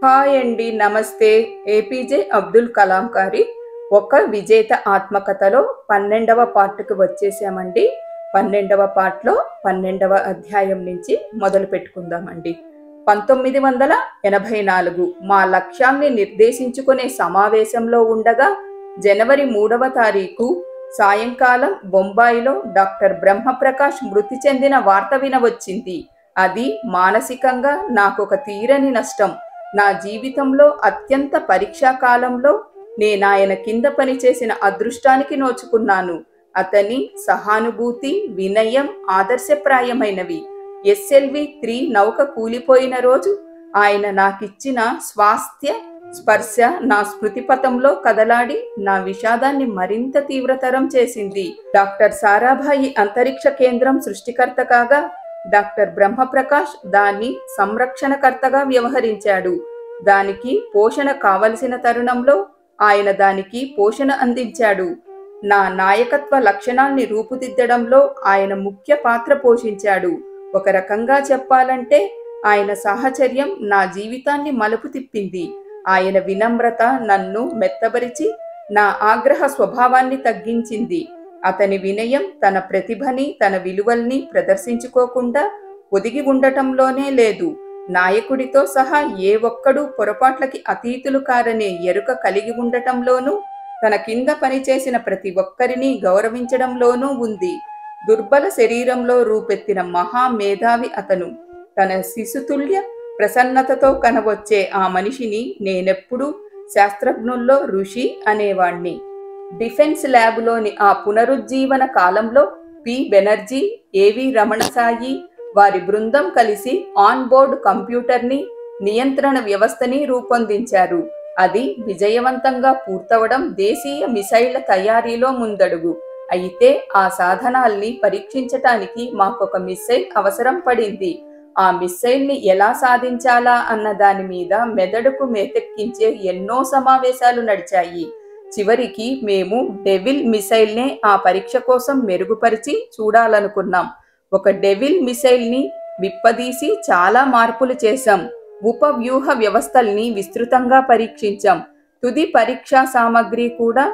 hi అండి నమస్తే APJ Abdul Kalam గారి ఒక విజేత ఆత్మకథలో పన్నెండవ పార్ట్కి వచ్చేసామండి పన్నెండవ పార్ట్లో పన్నెండవ అధ్యాయం నుంచి మొదలు పెట్టుకుందామండి పంతొమ్మిది వందల ఎనభై నాలుగు మా లక్ష్యాన్ని నిర్దేశించుకునే సమావేశంలో ఉండగా జనవరి మూడవ తారీఖు సాయంకాలం బొంబాయిలో డాక్టర్ బ్రహ్మప్రకాష్ మృతి చెందిన వార్త వినవచ్చింది అది మానసికంగా నాకొక తీరని నష్టం నా జీవితంలో అత్యంత పరీక్షా కాలంలో నేనాయన కింద పనిచేసిన అదృష్టానికి నోచుకున్నాను అతని సహానుభూతి వినయం ఆదర్శప్రాయమైనవి ఎస్ఎల్వి త్రీ నౌక కూలిపోయిన రోజు ఆయన నాకిచ్చిన స్వాస్థ్య స్పర్శ నా స్మృతిపథంలో కదలాడి నా విషాదాన్ని మరింత తీవ్రతరం చేసింది డాక్టర్ సారాభాయి అంతరిక్ష కేంద్రం సృష్టికర్త కాగా డాక్టర్ బ్రహ్మప్రకాష్ దాన్ని సంరక్షణకర్తగా వ్యవహరించాడు దానికి పోషణ కావలసిన తరుణంలో ఆయన దానికి పోషణ అందించాడు నా నాయకత్వ లక్షణాల్ని రూపుదిద్దడంలో ఆయన ముఖ్య పాత్ర పోషించాడు ఒక రకంగా చెప్పాలంటే ఆయన సాహచర్యం నా జీవితాన్ని మలుపు తిప్పింది ఆయన వినమ్రత నన్ను మెత్తబరిచి నా ఆగ్రహ స్వభావాన్ని తగ్గించింది అతని వినయం తన ప్రతిభని తన విలువల్ని ప్రదర్శించుకోకుండా ఒదిగి ఉండటంలోనే లేదు నాయకుడితో సహా ఏ ఒక్కడూ పొరపాట్లకి అతీతులు కారనే ఎరుక కలిగి ఉండటంలోనూ తన కింద పనిచేసిన ప్రతి ఒక్కరిని గౌరవించడంలోనూ ఉంది దుర్బల శరీరంలో రూపెత్తిన మహామేధావి అతను తన శిశుతుల్య ప్రసన్నతతో కనవచ్చే ఆ మనిషిని నేనెప్పుడూ శాస్త్రజ్ఞుల్లో ఋషి అనేవాణ్ణి డిఫెన్స్ ల్యాబ్లోని ఆ పునరుజ్జీవన కాలంలో పి బెనర్జీ ఏవి రమణసాయి వారి బృందం కలిసి ఆన్ బోర్డ్ కంప్యూటర్ని నియంత్రణ వ్యవస్థని రూపొందించారు అది విజయవంతంగా పూర్తవడం దేశీయ మిసైళ్ల తయారీలో ముందడుగు అయితే ఆ సాధనాల్ని పరీక్షించటానికి మాకొక మిస్సైల్ అవసరం పడింది ఆ మిస్సైల్ని ఎలా సాధించాలా అన్న దాని మీద మెదడుకు మేతెక్కించే ఎన్నో సమావేశాలు నడిచాయి చివరికి మేము డెవిల్ మిసైల్నే ఆ పరీక్ష కోసం మెరుగుపరిచి చూడాలనుకున్నాం ఒక డెవిల్ మిసైల్ని విప్పదీసి చాలా మార్పులు చేశాం ఉపవ్యూహ వ్యవస్థల్ని విస్తృతంగా పరీక్షించాం తుది పరీక్షా సామగ్రి కూడా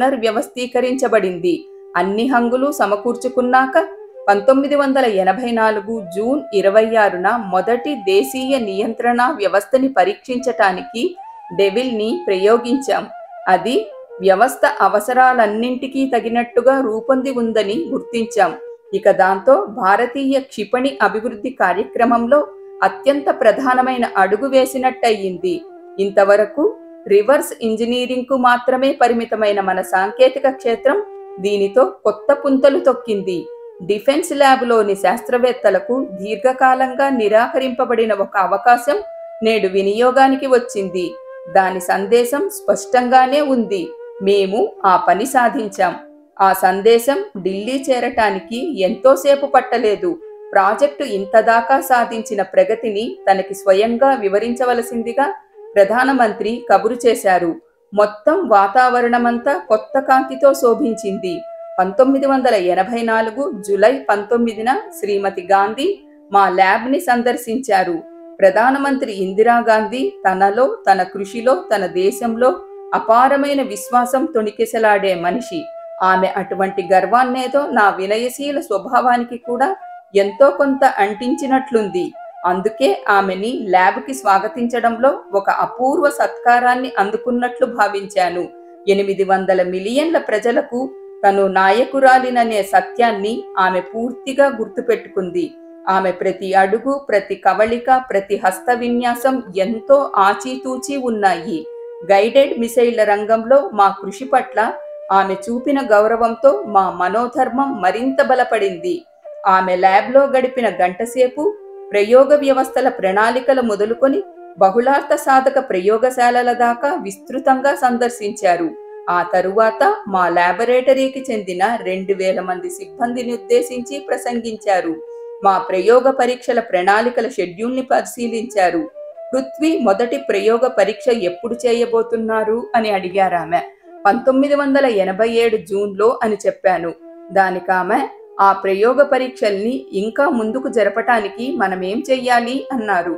పునర్వ్యవస్థీకరించబడింది అన్ని హంగులు సమకూర్చుకున్నాక పంతొమ్మిది వందల ఎనభై నాలుగు జూన్ ఇరవై ఆరున మొదటి దేశీయ నియంత్రణ వ్యవస్థని పరీక్షించటానికి డెవిల్ని ప్రయోగించాం అది వ్యవస్థ అవసరాలన్నింటికీ తగినట్టుగా రూపొంది ఉందని గుర్తించాం ఇక దాంతో భారతీయ క్షిపణి అభివృద్ధి కార్యక్రమంలో అత్యంత ప్రధానమైన అడుగు వేసినట్టయింది ఇంతవరకు రివర్స్ ఇంజనీరింగ్ కు మాత్రమే పరిమితమైన మన సాంకేతిక క్షేత్రం దీనితో కొత్త పుంతలు తొక్కింది డిఫెన్స్ ల్యాబ్లోని శాస్త్రవేత్తలకు దీర్ఘకాలంగా నిరాకరింపబడిన ఒక అవకాశం నేడు వినియోగానికి వచ్చింది దాని సందేశం స్పష్టంగానే ఉంది మేము ఆ పని సాధించాం ఆ సందేశం ఢిల్లీ చేరటానికి ఎంతోసేపు పట్టలేదు ప్రాజెక్టు ఇంతదాకా సాధించిన ప్రగతిని తనకి స్వయంగా వివరించవలసిందిగా ప్రధానమంత్రి కబురు చేశారు మొత్తం వాతావరణమంతా కొత్త కాంతితో శోభించింది పంతొమ్మిది వందల ఎనభై నాలుగు జులై పంతొమ్మిదిన శ్రీమతి గాంధీ మా ల్యాబ్ని సందర్శించారు ప్రధానమంత్రి ఇందిరాగాంధీ తనలో తన కృషిలో తన దేశంలో అపారమైన విశ్వాసం తొణికిసలాడే మనిషి ఆమె అటువంటి గర్వాన్నేదో నా వినయశీల స్వభావానికి కూడా ఎంతో కొంత అంటించినట్లుంది అందుకే ఆమెని ల్యాబ్కి స్వాగతించడంలో ఒక అపూర్వ సత్కారాన్ని అందుకున్నట్లు భావించాను ఎనిమిది వందల మిలియన్ల ప్రజలకు తను నాయకురాలిననే సత్యాన్ని ఆమె పూర్తిగా గుర్తుపెట్టుకుంది ఆమె ప్రతి అడుగు ప్రతి కవళిక ప్రతి హస్త విన్యాసం ఎంతో ఆచితూచి ఉన్నాయి గైడెడ్ మిసైళ్ల రంగంలో మా కృషి పట్ల ఆమె చూపిన గౌరవంతో మా మనోధర్మం మరింత బలపడింది ఆమె ల్యాబ్లో గడిపిన గంటసేపు ప్రయోగ వ్యవస్థల ప్రణాళికలు మొదలుకొని బహుళార్థ సాధక ప్రయోగశాలల దాకా విస్తృతంగా సందర్శించారు ఆ తరువాత మా ల్యాబొరేటరీకి చెందిన రెండు వేల మంది సిబ్బందిని ఉద్దేశించి ప్రసంగించారు మా ప్రయోగ పరీక్షల ప్రణాళికల షెడ్యూల్ని పరిశీలించారు పృథ్వీ మొదటి ప్రయోగ పరీక్ష ఎప్పుడు చేయబోతున్నారు అని అడిగారామె పంతొమ్మిది వందల ఎనభై ఏడు జూన్లో అని చెప్పాను దానికామె ఆ ప్రయోగ పరీక్షల్ని ఇంకా ముందుకు జరపటానికి మనమేం చెయ్యాలి అన్నారు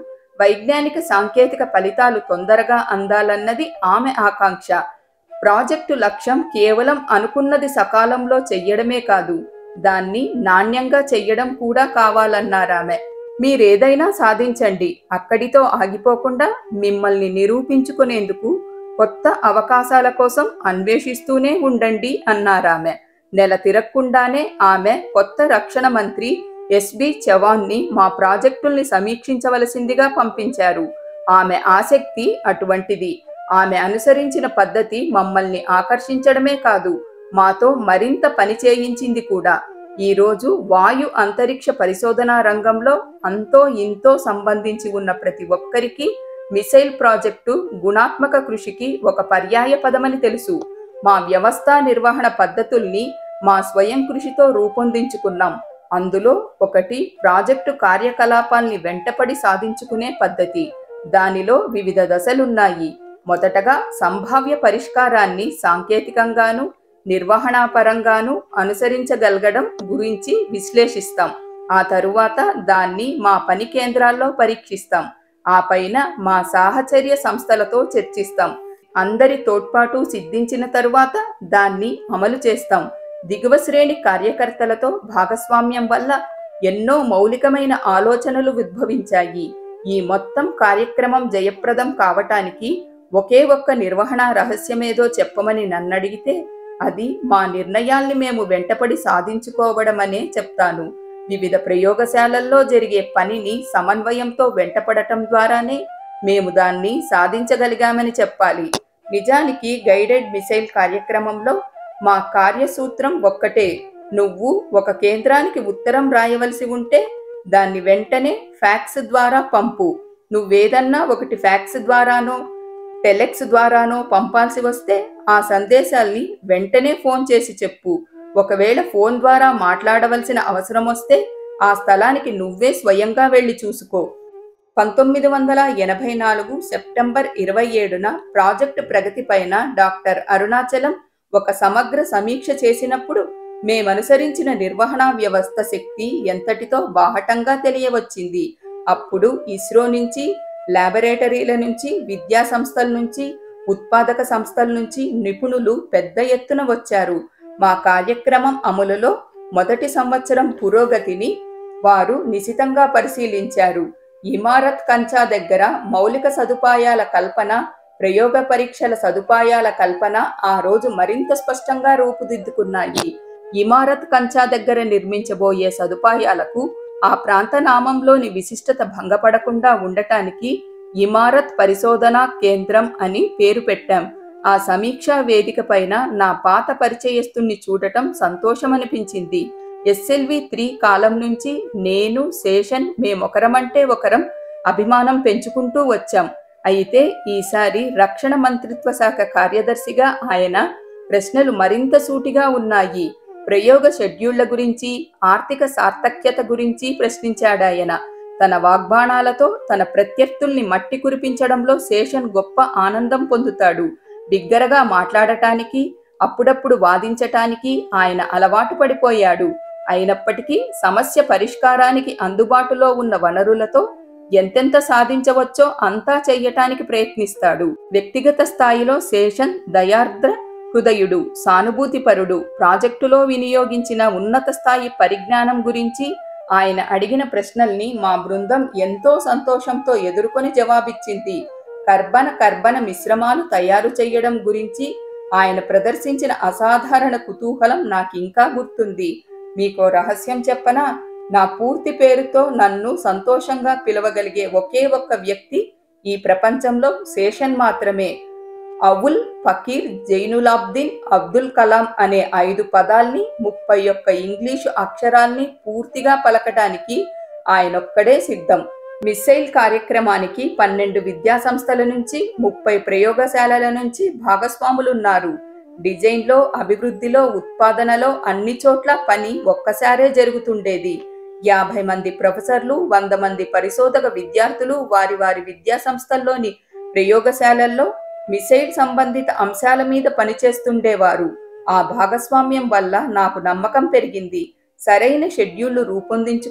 వైజ్ఞానిక సాంకేతిక ఫలితాలు తొందరగా అందాలన్నది ఆమె ఆకాంక్ష ప్రాజెక్టు లక్ష్యం కేవలం అనుకున్నది సకాలంలో చెయ్యడమే కాదు దాన్ని నాణ్యంగా చెయ్యడం కూడా కావాలన్నారామె మీరేదైనా సాధించండి అక్కడితో ఆగిపోకుండా మిమ్మల్ని నిరూపించుకునేందుకు కొత్త అవకాశాల కోసం అన్వేషిస్తూనే ఉండండి అన్నారామె నెల తిరగకుండానే ఆమె కొత్త రక్షణ మంత్రి ఎస్బి చవాన్ని మా ప్రాజెక్టుల్ని సమీక్షించవలసిందిగా పంపించారు ఆమె ఆసక్తి అటువంటిది ఆమె అనుసరించిన పద్ధతి మమ్మల్ని ఆకర్షించడమే కాదు మాతో మరింత పని చేయించింది కూడా ఈరోజు వాయు అంతరిక్ష పరిశోధనా రంగంలో అంతో ఇంతో సంబంధించి ఉన్న ప్రతి ఒక్కరికి మిసైల్ ప్రాజెక్టు గుణాత్మక కృషికి ఒక పర్యాయ పదమని తెలుసు మా వ్యవస్థా నిర్వహణ పద్ధతుల్ని మా స్వయం కృషితో రూపొందించుకున్నాం అందులో ఒకటి ప్రాజెక్టు కార్యకలాపాల్ని వెంటపడి సాధించుకునే పద్ధతి దానిలో వివిధ దశలున్నాయి మొదటగా సంభావ్య పరిష్కారాన్ని సాంకేతికంగాను నిర్వహణాపరంగాను అనుసరించగలగడం గురించి విశ్లేషిస్తాం ఆ తరువాత దాన్ని మా పని కేంద్రాల్లో పరీక్షిస్తాం ఆ పైన మా సాహచర్య సంస్థలతో చర్చిస్తాం అందరి తోడ్పాటు సిద్ధించిన తరువాత దాన్ని అమలు చేస్తాం దిగువ శ్రేణి కార్యకర్తలతో భాగస్వామ్యం వల్ల ఎన్నో మౌలికమైన ఆలోచనలు ఉద్భవించాయి ఈ మొత్తం కార్యక్రమం జయప్రదం కావటానికి ఒకే ఒక్క నిర్వహణ రహస్యమేదో చెప్పమని నన్నడిగితే అది మా నిర్ణయాల్ని మేము వెంటపడి సాధించుకోవడమనే చెప్తాను వివిధ ప్రయోగశాలల్లో జరిగే పనిని సమన్వయంతో వెంటపడటం ద్వారానే మేము దాన్ని సాధించగలిగామని చెప్పాలి నిజానికి గైడెడ్ మిసైల్ కార్యక్రమంలో మా కార్యసూత్రం ఒక్కటే నువ్వు ఒక కేంద్రానికి ఉత్తరం రాయవలసి ఉంటే దాన్ని వెంటనే ఫ్యాక్స్ ద్వారా పంపు నువ్వేదన్నా ఒకటి ఫ్యాక్స్ ద్వారానో టెలెక్స్ ద్వారానో పంపాల్సి వస్తే ఆ సందేశాల్ని వెంటనే ఫోన్ చేసి చెప్పు ఒకవేళ ఫోన్ ద్వారా మాట్లాడవలసిన అవసరం వస్తే ఆ స్థలానికి నువ్వే స్వయంగా వెళ్ళి చూసుకో పంతొమ్మిది వందల ఎనభై నాలుగు సెప్టెంబర్ ఇరవై ఏడున ప్రాజెక్టు ప్రగతి పైన డాక్టర్ అరుణాచలం ఒక సమగ్ర సమీక్ష చేసినప్పుడు మేమనుసరించిన నిర్వహణా వ్యవస్థ శక్తి ఎంతటితో బాహటంగా తెలియవచ్చింది అప్పుడు ఇస్రో నుంచి ల్యాబొరేటరీల నుంచి విద్యా సంస్థల నుంచి ఉత్పాదక సంస్థల నుంచి నిపుణులు పెద్ద ఎత్తున వచ్చారు మా కార్యక్రమం అమలులో మొదటి సంవత్సరం పురోగతిని వారు నిశితంగా పరిశీలించారు ఇమారత్ కంచా దగ్గర మౌలిక సదుపాయాల కల్పన ప్రయోగ పరీక్షల సదుపాయాల కల్పన ఆ రోజు మరింత స్పష్టంగా రూపుదిద్దుకున్నాయి ఇమారత్ కంచా దగ్గర నిర్మించబోయే సదుపాయాలకు ఆ ప్రాంత నామంలోని విశిష్టత భంగపడకుండా ఉండటానికి ఇమారత్ పరిశోధనా కేంద్రం అని పేరు పెట్టాం ఆ సమీక్షా వేదిక పైన నా పాత పరిచయస్తుణ్ణి చూడటం సంతోషమనిపించింది ఎస్ఎల్వి త్రీ కాలం నుంచి నేను శేషన్ మేమొకరమంటే ఒకరం అభిమానం పెంచుకుంటూ వచ్చాం అయితే ఈసారి రక్షణ మంత్రిత్వ శాఖ కార్యదర్శిగా ఆయన ప్రశ్నలు మరింత సూటిగా ఉన్నాయి ప్రయోగ షెడ్యూళ్ల గురించి ఆర్థిక సార్థక్యత గురించి ప్రశ్నించాడాయన తన వాగ్బాణాలతో తన ప్రత్యర్థుల్ని మట్టి కురిపించడంలో శేషన్ గొప్ప ఆనందం పొందుతాడు బిగ్గరగా మాట్లాడటానికి అప్పుడప్పుడు వాదించటానికి ఆయన అలవాటు పడిపోయాడు అయినప్పటికీ సమస్య పరిష్కారానికి అందుబాటులో ఉన్న వనరులతో ఎంతెంత సాధించవచ్చో అంతా చెయ్యటానికి ప్రయత్నిస్తాడు వ్యక్తిగత స్థాయిలో శేషన్ దయార్ద్ర హృదయుడు సానుభూతిపరుడు ప్రాజెక్టులో వినియోగించిన ఉన్నత స్థాయి పరిజ్ఞానం గురించి ఆయన అడిగిన ప్రశ్నల్ని మా బృందం ఎంతో సంతోషంతో ఎదుర్కొని జవాబిచ్చింది కర్బన కర్బన మిశ్రమాలు తయారు చేయడం గురించి ఆయన ప్రదర్శించిన అసాధారణ కుతూహలం నాకింకా గుర్తుంది మీకో రహస్యం చెప్పనా నా పూర్తి పేరుతో నన్ను సంతోషంగా పిలవగలిగే ఒకే ఒక్క వ్యక్తి ఈ ప్రపంచంలో శేషన్ మాత్రమే అవుల్ ఫకీర్ జైనులాబ్దీన్ అబ్దుల్ కలాం అనే ఐదు పదాల్ని ముప్పై ఒక్క ఇంగ్లీషు అక్షరాల్ని పూర్తిగా పలకటానికి ఆయనొక్కడే సిద్ధం మిస్సైల్ కార్యక్రమానికి పన్నెండు విద్యా సంస్థల నుంచి ముప్పై ప్రయోగశాలల నుంచి భాగస్వాములున్నారు డిజైన్లో అభివృద్ధిలో ఉత్పాదనలో అన్ని చోట్ల పని ఒక్కసారే జరుగుతుండేది యాభై మంది ప్రొఫెసర్లు వంద మంది పరిశోధక విద్యార్థులు వారి వారి విద్యా సంస్థల్లోని ప్రయోగశాలల్లో మిసైల్ సంబంధిత అంశాల మీద పనిచేస్తుండేవారు ఆ భాగస్వామ్యం వల్ల నాకు నమ్మకం పెరిగింది సరైన షెడ్యూళ్లు రూపొందించుకొని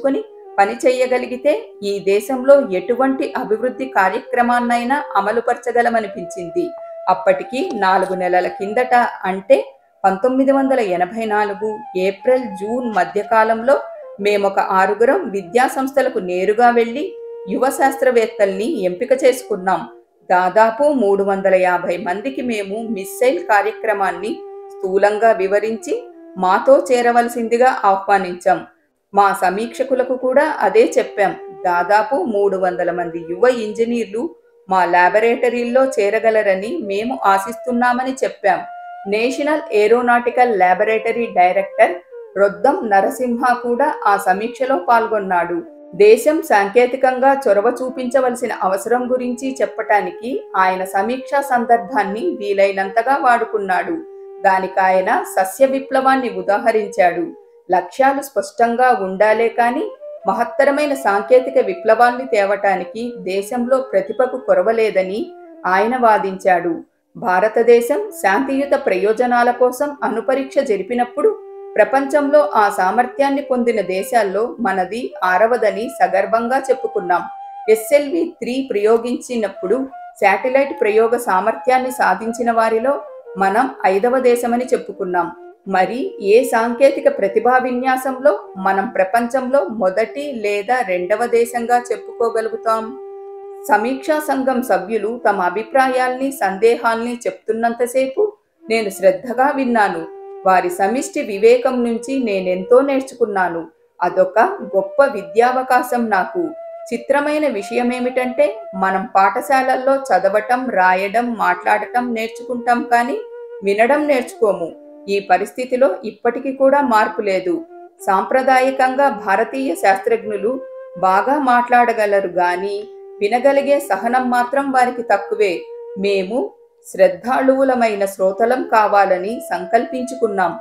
పని చేయగలిగితే ఈ దేశంలో ఎటువంటి అభివృద్ధి కార్యక్రమాన్నైనా అమలుపరచగలమనిపించింది అప్పటికి నాలుగు నెలల కిందట అంటే పంతొమ్మిది వందల ఎనభై నాలుగు ఏప్రిల్ జూన్ మధ్యకాలంలో మేమొక ఆరుగురం విద్యా సంస్థలకు నేరుగా వెళ్లి యువ శాస్త్రవేత్తల్ని ఎంపిక చేసుకున్నాం దాదాపు మూడు వందల యాభై మందికి మేము మిస్సైల్ కార్యక్రమాన్ని స్థూలంగా వివరించి మాతో చేరవలసిందిగా ఆహ్వానించాం మా సమీక్షకులకు కూడా అదే చెప్పాం దాదాపు మూడు వందల మంది యువ ఇంజనీర్లు మా ల్యాబొరేటరీల్లో చేరగలరని మేము ఆశిస్తున్నామని చెప్పాం national aeronautical laboratory director Roddam Narasimha కూడా ఆ సమీక్షలో పాల్గొన్నాడు దేశం సాంకేతికంగా చొరవ చూపించవలసిన అవసరం గురించి చెప్పటానికి ఆయన సమీక్షా సందర్భాన్ని వీలైనంతగా వాడుకున్నాడు దానికాయన సస్య విప్లవాన్ని ఉదాహరించాడు లక్ష్యాలు స్పష్టంగా ఉండాలే కాని మహత్తరమైన సాంకేతిక విప్లవాల్ని తేవటానికి దేశంలో ప్రతిభకు కొరవలేదని ఆయన వాదించాడు భారతదేశం శాంతియుత ప్రయోజనాల కోసం అణుపరీక్ష జరిపినప్పుడు ప్రపంచంలో ఆ సామర్థ్యాన్ని పొందిన దేశాల్లో మనది ఆరవదని సగర్వంగా చెప్పుకున్నాం ఎస్ఎల్వి త్రీ ప్రయోగించినప్పుడు శాటిలైట్ ప్రయోగ సామర్థ్యాన్ని సాధించిన వారిలో మనం ఐదవ దేశమని చెప్పుకున్నాం మరి ఏ సాంకేతిక ప్రతిభా విన్యాసంలో మనం ప్రపంచంలో మొదటి లేదా రెండవ దేశంగా చెప్పుకోగలుగుతాం సమీక్షా సంఘం సభ్యులు తమ అభిప్రాయాల్ని సందేహాల్ని చెప్తున్నంతసేపు నేను శ్రద్ధగా విన్నాను వారి సమిష్టి వివేకం నుంచి నేనెంతో నేర్చుకున్నాను అదొక గొప్ప విద్యావకాశం నాకు చిత్రమైన విషయం ఏమిటంటే మనం పాఠశాలల్లో చదవటం రాయడం మాట్లాడటం నేర్చుకుంటాం కానీ వినడం నేర్చుకోము ఈ పరిస్థితిలో ఇప్పటికీ కూడా మార్పు లేదు సాంప్రదాయకంగా భారతీయ శాస్త్రజ్ఞులు బాగా మాట్లాడగలరు గాని వినగలిగే సహనం మాత్రం వారికి తక్కువే మేము శ్రద్ధాళువులమైన శ్రోతలం కావాలని సంకల్పించుకున్నాం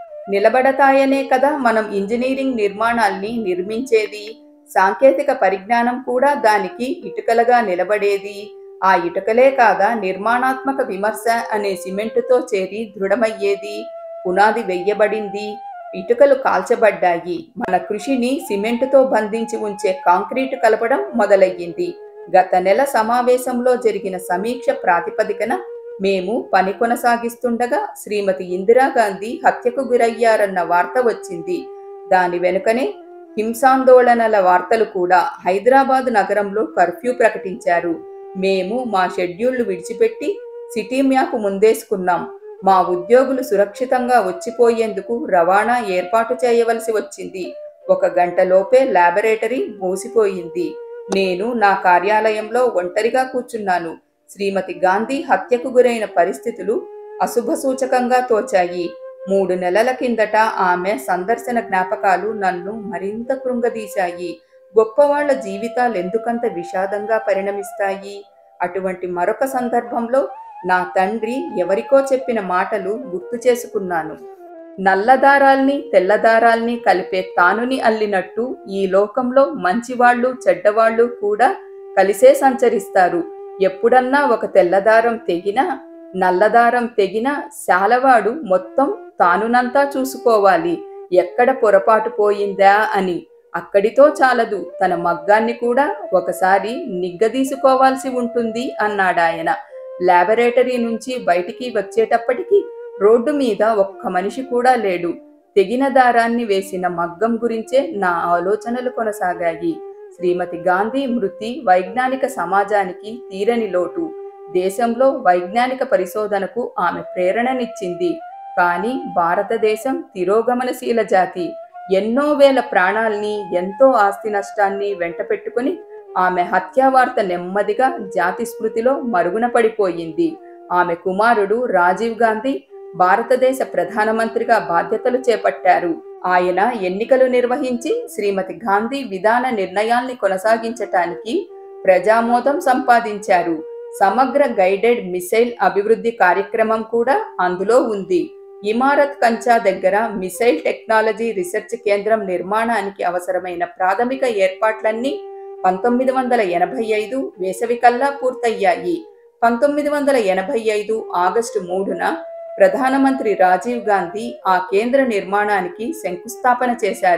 నిలబడతాయనే కదా మనం ఇంజనీరింగ్ నిర్మాణాల్ని నిర్మించేది సాంకేతిక పరిజ్ఞానం కూడా దానికి ఇటుకలుగా నిలబడేది ఆ ఇటుకలే కాదా నిర్మాణాత్మక విమర్శ అనే సిమెంటుతో చేరి దృఢమయ్యేది పునాది వెయ్యబడింది ఇటుకలు కాల్చబడ్డాయి మన కృషిని సిమెంటుతో బంధించి ఉంచే కాంక్రీటు కలపడం మొదలయ్యింది గత నెల సమావేశంలో జరిగిన సమీక్ష ప్రాతిపదికన మేము పని కొనసాగిస్తుండగా శ్రీమతి ఇందిరాగాంధీ హత్యకు గురయ్యారన్న వార్త వచ్చింది దాని వెనుకనే హింసాందోళనల వార్తలు కూడా హైదరాబాద్ నగరంలో కర్ఫ్యూ ప్రకటించారు మేము మా షెడ్యూళ్లు విడిచిపెట్టి సిటీ మ్యాప్ ముందేసుకున్నాం మా ఉద్యోగులు సురక్షితంగా వచ్చిపోయేందుకు రవాణా ఏర్పాటు చేయవలసి వచ్చింది ఒక గంటలోపే ల్యాబొరేటరీ మూసిపోయింది నేను నా కార్యాలయంలో ఒంటరిగా కూర్చున్నాను శ్రీమతి గాంధీ హత్యకు గురైన పరిస్థితులు అశుభ సూచకంగా తోచాయి మూడు నెలల కిందట ఆమె సందర్శన జ్ఞాపకాలు నన్ను మరింత కృంగదీశాయి గొప్పవాళ్ల జీవితాలు ఎందుకంత విషాదంగా పరిణమిస్తాయి అటువంటి మరొక సందర్భంలో నా తండ్రి ఎవరికో చెప్పిన మాటలు గుర్తు చేసుకున్నాను నల్లదారాల్ని తెల్లదారాల్ని కలిపే తానుని అల్లినట్టు ఈ లోకంలో మంచివాళ్ళు చెడ్డవాళ్ళు కూడా కలిసే సంచరిస్తారు ఎప్పుడన్నా ఒక తెల్లదారం తెగినా నల్లదారం తెగినా శాలవాడు మొత్తం తానునంతా చూసుకోవాలి ఎక్కడ పొరపాటు పోయిందా అని అక్కడితో చాలదు తన మగ్గాన్ని కూడా ఒకసారి నిగ్గదీసుకోవాల్సి ఉంటుంది అన్నాడాయన ల్యాబొరేటరీ నుంచి బయటికి వచ్చేటప్పటికి రోడ్డు మీద ఒక్క మనిషి కూడా లేడు తెగిన దారాన్ని వేసిన మగ్గం గురించే నా ఆలోచనలు కొనసాగాయి శ్రీమతి గాంధీ మృతి వైజ్ఞానిక సమాజానికి తీరని లోటు దేశంలో వైజ్ఞానిక పరిశోధనకు ఆమె ప్రేరణనిచ్చింది కానీ భారతదేశం తిరోగమనశీల జాతి ఎన్నో వేల ప్రాణాల్ని ఎంతో ఆస్తి నష్టాన్ని వెంటపెట్టుకుని ఆమె హత్యావార్త నెమ్మదిగా జాతి స్మృతిలో మరుగున పడిపోయింది ఆమె కుమారుడు రాజీవ్ గాంధీ భారతదేశ ప్రధానమంత్రిగా బాధ్యతలు చేపట్టారు ఆయన ఎన్నికలు నిర్వహించి శ్రీమతి గాంధీ విధాన నిర్ణయాల్ని కొనసాగించటానికి ప్రజామోదం సంపాదించారు సమగ్ర గైడెడ్ మిసైల్ అభివృద్ధి కార్యక్రమం కూడా అందులో ఉంది ఇమారత్ కంచా దగ్గర మిసైల్ టెక్నాలజీ రీసెర్చ్ కేంద్రం నిర్మాణానికి అవసరమైన ప్రాథమిక ఏర్పాట్లన్నీ పంతొమ్మిది వందల ఎనభై ఐదు వేసవికల్లా పూర్తయ్యాయి పంతొమ్మిది వందల ఎనభై ఐదు ఆగస్టు మూడున ప్రధానమంత్రి రాజీవ్ గాంధీ ఆ కేంద్ర నిర్మాణానికి శంకుస్థాపన చేశారు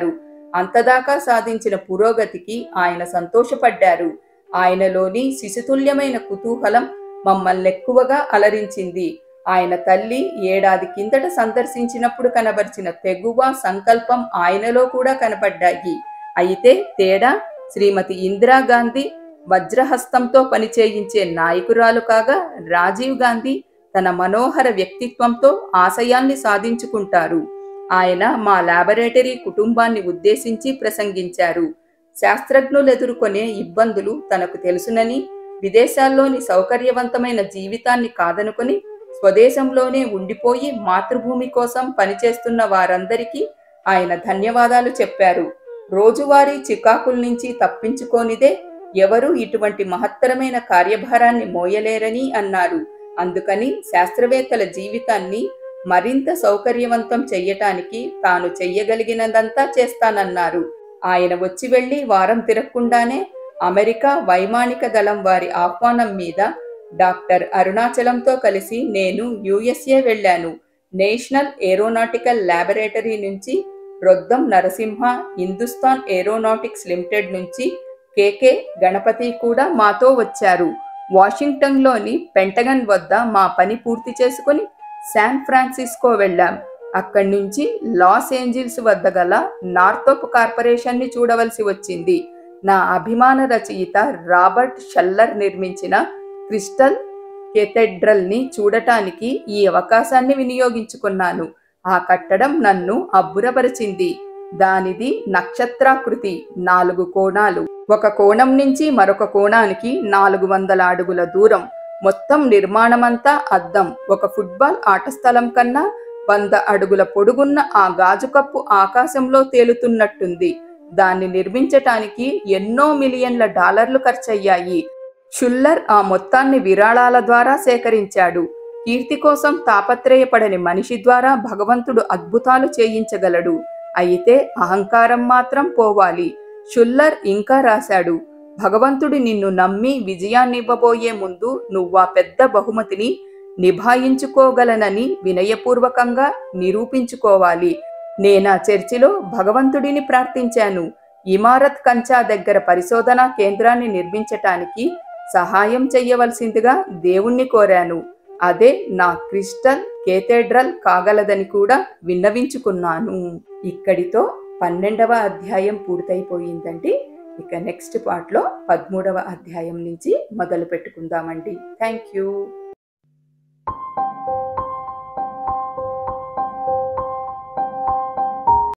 అంతదాకా సాధించిన పురోగతికి ఆయన సంతోషపడ్డారు ఆయనలోని శిశుతుల్యమైన కుతూహలం మమ్మల్ని ఎక్కువగా అలరించింది ఆయన తల్లి ఏడాది కిందట సందర్శించినప్పుడు కనబరిచిన తెగువ సంకల్పం ఆయనలో కూడా కనపడ్డాయి అయితే తేడా శ్రీమతి ఇందిరాగాంధీ వజ్రహస్తంతో పనిచేయించే నాయకురాలు కాగా రాజీవ్ గాంధీ తన మనోహర వ్యక్తిత్వంతో ఆశయాల్ని సాధించుకుంటారు ఆయన మా లాబొరేటరీ కుటుంబాన్ని ఉద్దేశించి ప్రసంగించారు శాస్త్రజ్ఞులు ఎదుర్కొనే ఇబ్బందులు తనకు తెలుసునని విదేశాల్లోని సౌకర్యవంతమైన జీవితాన్ని కాదనుకొని స్వదేశంలోనే ఉండిపోయి మాతృభూమి కోసం పనిచేస్తున్న వారందరికీ ఆయన ధన్యవాదాలు చెప్పారు రోజువారీ చికాకుల నుంచి తప్పించుకోనిదే ఎవరూ ఇటువంటి మహత్తరమైన కార్యభారాన్ని మోయలేరని అన్నారు అందుకని శాస్త్రవేత్తల జీవితాన్ని మరింత సౌకర్యవంతం చెయ్యటానికి తాను చెయ్యగలిగినదంతా చేస్తానన్నారు ఆయన వచ్చి వెళ్లి వారం తిరగకుండానే అమెరికా వైమానిక దళం వారి ఆహ్వానం మీద డాక్టర్ అరుణాచలంతో కలిసి నేను యుఎస్ఏ వెళ్ళాను నేషనల్ ఏరోనాటికల్ ల్యాబొరేటరీ నుంచి రొద్దం నరసింహ హిందుస్థాన్ ఏరోనాటిక్స్ లిమిటెడ్ నుంచి కేకే గణపతి కూడా మాతో వచ్చారు వాషింగ్టన్లోని పెంటగన్ వద్ద మా పని పూర్తి చేసుకుని శాన్ ఫ్రాన్సిస్కో వెళ్ళాం అక్కడి నుంచి లాస్ ఏంజిల్స్ వద్ద గల నార్తోప్ కార్పొరేషన్ని చూడవలసి వచ్చింది నా అభిమాన రచయిత రాబర్ట్ షల్లర్ నిర్మించిన క్రిస్టల్ కెథెడ్రల్ని చూడటానికి ఈ అవకాశాన్ని వినియోగించుకున్నాను ఆ కట్టడం నన్ను అబ్బురపరిచింది దానిది నక్షత్రాకృతి నాలుగు కోణాలు ఒక కోణం నుంచి మరొక కోణానికి నాలుగు వందల అడుగుల దూరం మొత్తం నిర్మాణమంతా అద్దం ఒక ఫుట్బాల్ ఆట స్థలం కన్నా వంద అడుగుల పొడుగున్న ఆ గాజు కప్పు ఆకాశంలో తేలుతున్నట్టుంది దాన్ని నిర్మించటానికి ఎన్నో మిలియన్ల డాలర్లు ఖర్చయ్యాయి షుల్లర్ ఆ మొత్తాన్ని విరాళాల ద్వారా సేకరించాడు కీర్తి కోసం తాపత్రయపడని మనిషి ద్వారా భగవంతుడు అద్భుతాలు చేయించగలడు అయితే అహంకారం మాత్రం పోవాలి షుల్లర్ ఇంకా రాశాడు భగవంతుడు నిన్ను నమ్మి విజయాన్నివ్వబోయే ముందు నువ్వా పెద్ద బహుమతిని నిభాయించుకోగలనని వినయపూర్వకంగా నిరూపించుకోవాలి నేనా చర్చిలో భగవంతుడిని ప్రార్థించాను ఇమారత్ కంచా దగ్గర పరిశోధనా కేంద్రాన్ని నిర్మించటానికి సహాయం చెయ్యవలసిందిగా దేవుణ్ణి కోరాను అదే నా క్రిస్టల్ కేథెడ్రల్ కాగలదని కూడా విన్నవించుకున్నాను ఇక్కడితో పన్నెండవ అధ్యాయం పూర్తయిపోయిందండి ఇక నెక్స్ట్ పార్ట్లో పదమూడవ అధ్యాయం నుంచి మొదలు పెట్టుకుందామండి థ్యాంక్ యూ